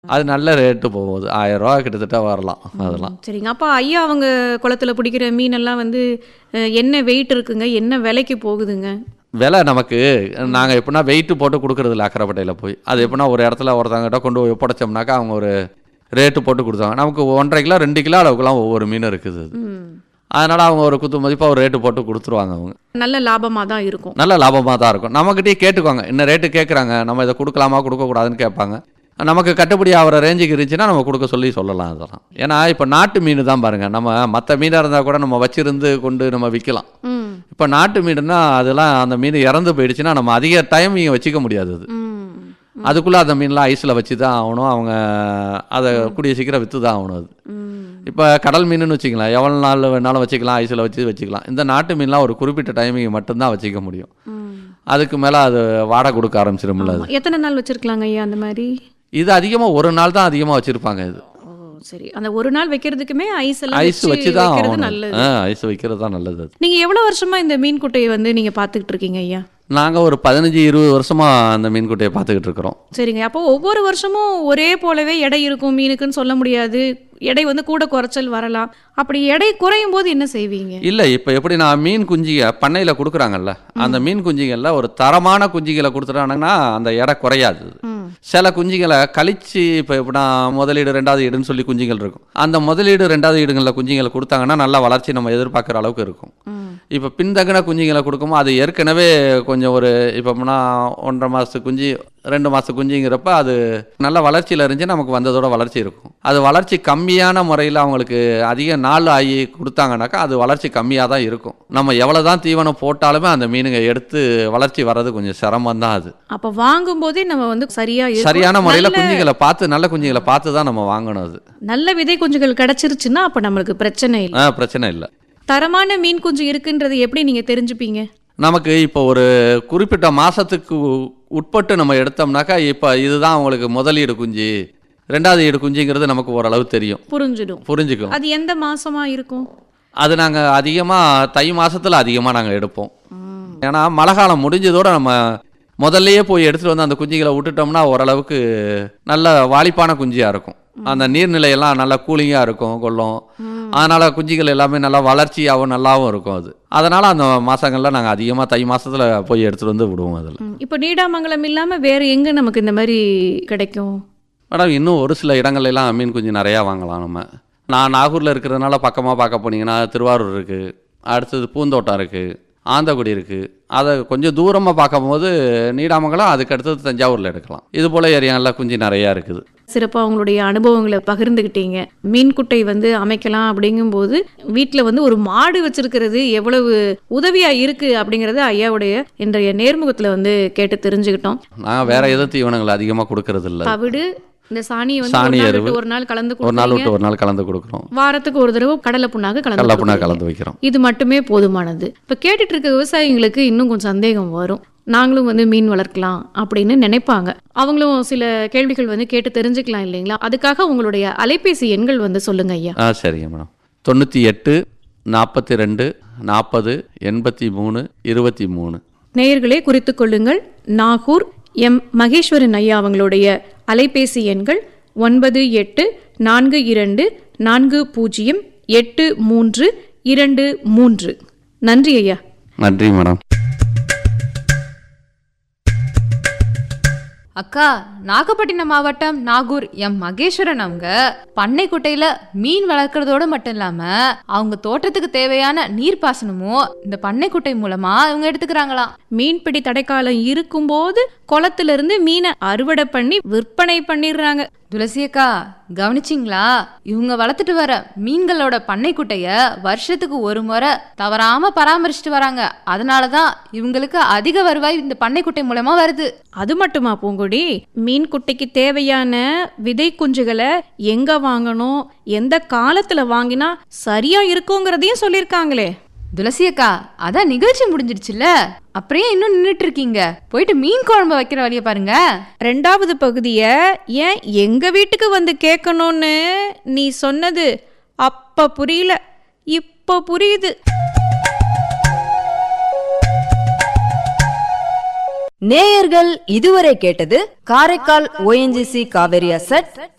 அது நல்ல ரேட்டு போகுது ஆயிரம் ரூபா கிட்டத்தட்ட வரலாம் அதெல்லாம் சரிங்க அப்போ ஐயா அவங்க குளத்துல பிடிக்கிற மீனெல்லாம் வந்து அஹ், என்ன வெயிட் இருக்குங்க என்ன விலைக்கு போகுதுங்க விலை நமக்கு நாங்கள் எப்படின்னா வெயிட்டு போட்டு கொடுக்குறதில்ல அக்கரைப்பட்டையில் போய் அது எப்படின்னா ஒரு இடத்துல ஒருத்தவங்கிட்ட கொண்டு போய் ஒப்படைச்சோம்னாக்கா அவங்க ஒரு ரேட்டு போட்டு கொடுத்தாங்க நமக்கு ஒன்றரை கிலோ ரெண்டு கிலோ அளவுக்குலாம் ஒவ்வொரு மீன் இருக்குது அது ம். அதனால் அவங்க ஒரு குத்து மதிப்பாக ஒரு ரேட்டு போட்டு கொடுத்துருவாங்க அவங்க நல்ல லாபமாக தான் இருக்கும் நல்ல லாபமாக தான் இருக்கும் நம்மக்கிட்டே கேட்டுக்குவாங்க என்ன ரேட்டு கேட்குறாங்க நம்ம இதை கொடுக்கலாமா கொடுக்கக்கூடாதுன்னு கேட்பாங்க நமக்கு கட்டுப்படி ஆகிற ரேஞ்சுக்கு இருந்துச்சுன்னா நம்ம கொடுக்க சொல்லி சொல்லலாம் அதெல்லாம் ஏன்னா இப்போ நாட்டு மீன் தான் பாருங்கள் நம்ம மற்ற மீனாக இருந்தால் கூட நம்ம வச்சிருந்து கொண்டு நம்ம விற்கலாம் ம் இப்போ நாட்டு மீனுன்னா அதெல்லாம் அந்த மீன் இறந்து போயிடுச்சுன்னா நம்ம அதிக டைம் இங்கே வச்சுக்க முடியாது அது ம் அதுக்குள்ளே அந்த மீன்லாம் ஐஸில் வச்சு தான் ஆகணும் அவங்க அதை கூடிய சீக்கிரம் விற்று தான் ஆகணும் அது ம் இப்போ கடல் மீனுன்னு வச்சுக்கலாம் எவ்வளோ நாள் வேணாலும் வச்சுக்கலாம் ஐஸில் வச்சு வச்சுக்கலாம் இந்த நாட்டு மீன்லாம் ஒரு குறிப்பிட்ட டைமிங் மட்டும்தான் வச்சுக்க முடியும் ம். அதுக்கு மேலே அது வாடகை கொடுக்க ஆரம்பிச்சிருமில்ல அது ஆமா. எத்தனை நாள் வச்சிருக்கலாங்க ஐயா அந்த மாதிரி இது அதிகமாக ஒரு நாள் தான் அதிகமாக வச்சுருப்பாங்க இது ஓ சரி அந்த ஒரு நாள் வைக்கிறதுக்குமே ஐஸ் எல்லாம் ஐஸ் வச்சு தான் வைக்கிறது ஆகணும் நல்லது ஆ ஐஸ் வைக்கிறது தான் நல்லது அது நீங்க எவ்வளவு வருஷமா இந்த மீன் குட்டையை வந்து நீங்க பாத்துக்கிட்டு இருக்கீங்க ஐயா நாங்கள் ஒரு பதினஞ்சு இருபது வருஷமாக அந்த மீன் குட்டையை பார்த்துக்கிட்டு இருக்கிறோம் சரிங்க அப்போ ஒவ்வொரு வருஷமும் ஒரே போலவே எடை இருக்கும் மீனுக்குன்னு சொல்ல முடியாது எடை வந்து கூட குறைச்சல் வரலாம் அப்படி எடை குறையும் போது என்ன செய்வீங்க இல்லை இப்போ எப்படி நான் மீன் குஞ்சிக பண்ணையில் கொடுக்குறாங்கல்ல அந்த மீன் குஞ்சுகளில் ஒரு தரமான குஞ்சுகளை கொடுத்துட்டாங்கன்னா அந்த எடை குறையாது ம் சில குஞ்சுகளை கழிச்சு இப்போ எப்படின்னா முதலீடு ரெண்டாவது ஈடுன்னு சொல்லி குஞ்சுகள் இருக்கும் அந்த முதலீடு ரெண்டாவது ஈடுகளில் குஞ்சுகளை கொடுத்தாங்கன்னா நல்ல வளர்ச்சி நம்ம எதிர்பார்க்குற அளவுக்கு இருக்கும் ம் இப்போ பின்தங்கின குஞ்சுகளை கொடுக்கும்போது அது ஏற்கனவே கொஞ்சம் ஒரு இப்போ ஒன்றரை மாதத்து குஞ்சு ரெண்டு மாதத்து குஞ்சுங்கிறப்ப அது நல்ல வளர்ச்சியில் இருந்துச்சு நமக்கு வந்ததோட வளர்ச்சி இருக்கும் அது வளர்ச்சி கம்மியான முறையில் அவங்களுக்கு அதிக நாள் ஆகி கொடுத்தாங்கனாக்கா அது வளர்ச்சி கம்மியாக தான் இருக்கும் நம்ம எவ்வளோ தான் தீவனம் போட்டாலுமே அந்த மீனுங்க எடுத்து வளர்ச்சி வர்றது கொஞ்சம் சிரமம் தான் அது அப்ப வாங்கும் போதே நம்ம வந்து சரியா இருக்கும். சரியான முறையில் நல்ல- குஞ்சுகளை பார்த்து நல்ல குஞ்சுகளை பார்த்து தான் நம்ம வாங்கணும் அது நல்ல விதை குஞ்சுகள் கிடைச்சிருச்சுன்னா அப்ப நம்மளுக்கு பிரச்சனை இல்லை ஆ பிரச்சனை இல்லை தரமான மீன் குஞ்சு இருக்குன்றது எப்படி நீங்க தெரிஞ்சுப்பீங்க நமக்கு இப்போ ஒரு குறிப்பிட்ட மாதத்துக்கு உட்பட்டு நம்ம எடுத்தோம்னாக்கா இப்போ இதுதான் உங்களுக்கு முதலீடு குஞ்சு ரெண்டாவது ஈடு குஞ்சுங்கிறது நமக்கு ஓரளவு தெரியும் புரிஞ்சிடும் புரிஞ்சுக்கும் அது எந்த மாசமா இருக்கும் அது நாங்கள் அதிகமாக தை மாசத்துல அதிகமாக நாங்கள் எடுப்போம் ம். ஏன்னா மழை காலம் முடிஞ்சதோட நம்ம முதல்லயே போய் எடுத்துகிட்டு வந்து அந்த குஞ்சுகளை விட்டுட்டோம்னா ஓரளவுக்கு நல்ல வாலிப்பான குஞ்சியாக இருக்கும் அந்த நீர்நிலையெல்லாம் நல்லா கூலிங்காக இருக்கும் கொள்ளும் அதனால் குஞ்சுகள் எல்லாமே நல்லா வளர்ச்சியாகவும் நல்லாவும் இருக்கும் அது அதனால் அந்த மாதங்களில் நாங்கள் அதிகமாக தை மாசத்துல போய் எடுத்துகிட்டு வந்து விடுவோம் அதில் ம். இப்போ நீடாமங்கலம் இல்லாம வேற எங்க நமக்கு இந்த மாதிரி கிடைக்கும் மேடம் இன்னும் ஒரு சில இடங்கள்ல எல்லாம் மீன் குஞ்சு நிறையா வாங்கலாம் நம்ம நான் நாகூரில் இருக்கிறதுனால பக்கமாக பார்க்க போனீங்கன்னா திருவாரூர் இருக்குது அடுத்தது பூந்தோட்டம் இருக்குது ஆந்தக்குடி இருக்குது அதை கொஞ்சம் தூரமாக பார்க்கும்போது நீடாமங்கலம் அதுக்கு அடுத்தது தஞ்சாவூரில் எடுக்கலாம் இது போல் ஏரியாவில் குஞ்சு நிறையா இருக்குது சிறப்பாக உங்களுடைய அனுபவங்களை பகிர்ந்துக்கிட்டீங்க மீன் குட்டை வந்து அமைக்கலாம் அப்படிங்கும்போது வீட்டில் வந்து ஒரு மாடு வச்சிருக்கிறது எவ்வளவு உதவியா இருக்கு அப்படிங்கறத ஐயாவுடைய இன்றைய நேர்முகத்துல வந்து கேட்டு தெரிஞ்சுக்கிட்டோம் நாங்கள் வேற எதுவும் தீவனங்கள் அதிகமாக கொடுக்கறது இல்ல தவிடு இந்த சாணியை வந்து சாணி ஒரு நாள் எருவு. விட்டு ஒரு நாள் கலந்து ஒரு நாள் கொடுக்குறீங்க விட்டு ஒரு நாள் கலந்து கொடுக்குறோம் வாரத்துக்கு ஒரு தடவை கடலை புண்ணாக்கு கலந்து கடலப்புனா கொடுக்குறீங்க. கலந்து வைக்கிறோம் இது மட்டுமே போதுமானது இப்போ கேட்டுட்டு இருக்க விவசாயிங்களுக்கு இன்னும் கொஞ்சம் சந்தேகம் வரும் நாங்களும் வந்து மீன் வளர்க்கலாம் அப்படின்னு நினைப்பாங்க அவங்களும் சில கேள்விகள் வந்து கேட்டு தெரிஞ்சுக்கலாம் இல்லைங்களா அதுக்காக உங்களுடைய அலைபேசி எண்கள் வந்து சொல்லுங்க ஐயா ஆ சரிங்க மேடம் தொண்ணூற்றி எட்டு நாற்பத்தி ரெண்டு நாற்பது எண்பத்தி மூணு இருபத்தி மூணு நேயர்களே குறித்து கொள்ளுங்கள் நாகூர் எம் மகேஸ்வரன் ஐயா அவங்களுடைய அலைபேசி எண்கள் ஒன்பது எட்டு நான்கு இரண்டு நான்கு பூஜ்ஜியம் எட்டு மூன்று இரண்டு மூன்று நன்றி ஐயா நன்றி மேடம் அக்கா நாகப்பட்டினம் மாவட்டம் நாகூர் எம் மகேஸ்வரன் அவங்க பண்ணை குட்டையில மீன் வளர்க்கறதோட மட்டும் இல்லாம அவங்க தோட்டத்துக்கு தேவையான நீர்ப்பாசனமும் இந்த பண்ணை குட்டை மூலமா இவங்க எடுத்துக்கிறாங்களாம் மீன்பிடி தடைக்காலம் இருக்கும்போது குளத்துல இருந்து மீனை அறுவடை பண்ணி விற்பனை பண்ணிடுறாங்க துளசி அக்கா கவனிச்சிங்களா இவங்க வளர்த்துட்டு வர மீன்களோட பண்ணை குட்டைய வருஷத்துக்கு ஒரு முறை தவறாம பராமரிச்சுட்டு வராங்க அதனாலதான் இவங்களுக்கு அதிக வருவாய் இந்த பண்ணை குட்டை மூலமா வருது அது மட்டுமா பூங்குடி மீன் குட்டைக்கு தேவையான விதை குஞ்சுகளை எங்க வாங்கணும் எந்த காலத்துல வாங்கினா சரியா இருக்குங்கிறதையும் சொல்லியிருக்காங்களே துளசி அக்கா அதான் நிகழ்ச்சி முடிஞ்சிடுச்சுல்ல அப்புறம் ஏன் இன்னும் நின்றுட்டு இருக்கீங்க போயிட்டு மீன் குழம்பு வைக்கிற வழியை பாருங்க ரெண்டாவது பகுதியை ஏன் எங்க வீட்டுக்கு வந்து கேட்கணும்னு நீ சொன்னது அப்ப புரியல இப்ப புரியுது நேயர்கள் இதுவரை கேட்டது காரைக்கால் ஓஎன்ஜிசி காவேரி அசட்